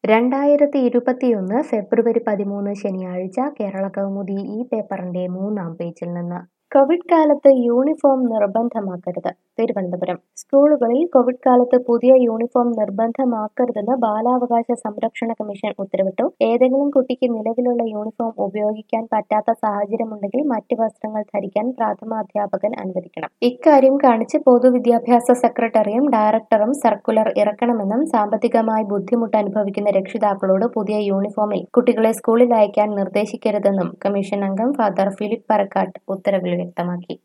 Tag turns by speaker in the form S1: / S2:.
S1: രണ്ടായിരത്തി ഇരുപത്തിയൊന്ന് ഫെബ്രുവരി പതിമൂന്ന് ശനിയാഴ്ച കേരള കൗമുദി ഈ പേപ്പറിന്റെ മൂന്നാം പേജിൽ നിന്ന് കോവിഡ് കാലത്ത് യൂണിഫോം നിർബന്ധമാക്കരുത് തിരുവനന്തപുരം സ്കൂളുകളിൽ കോവിഡ് കാലത്ത് പുതിയ യൂണിഫോം നിർബന്ധമാക്കരുതെന്ന് ബാലാവകാശ സംരക്ഷണ കമ്മീഷൻ ഉത്തരവിട്ടു ഏതെങ്കിലും കുട്ടിക്ക് നിലവിലുള്ള യൂണിഫോം ഉപയോഗിക്കാൻ പറ്റാത്ത സാഹചര്യമുണ്ടെങ്കിൽ മറ്റ് വസ്ത്രങ്ങൾ ധരിക്കാൻ പ്രഥമാധ്യാപകൻ അനുവദിക്കണം ഇക്കാര്യം കാണിച്ച് പൊതുവിദ്യാഭ്യാസ സെക്രട്ടറിയും ഡയറക്ടറും സർക്കുലർ ഇറക്കണമെന്നും സാമ്പത്തികമായി ബുദ്ധിമുട്ട് അനുഭവിക്കുന്ന രക്ഷിതാക്കളോട് പുതിയ യൂണിഫോമിൽ കുട്ടികളെ സ്കൂളിൽ അയക്കാൻ നിർദ്ദേശിക്കരുതെന്നും കമ്മീഷൻ അംഗം ഫാദർ ഫിലിപ്പ് പറക്കാട്ട് ഉത്തരവിൽ വ്യക്തമാക്കി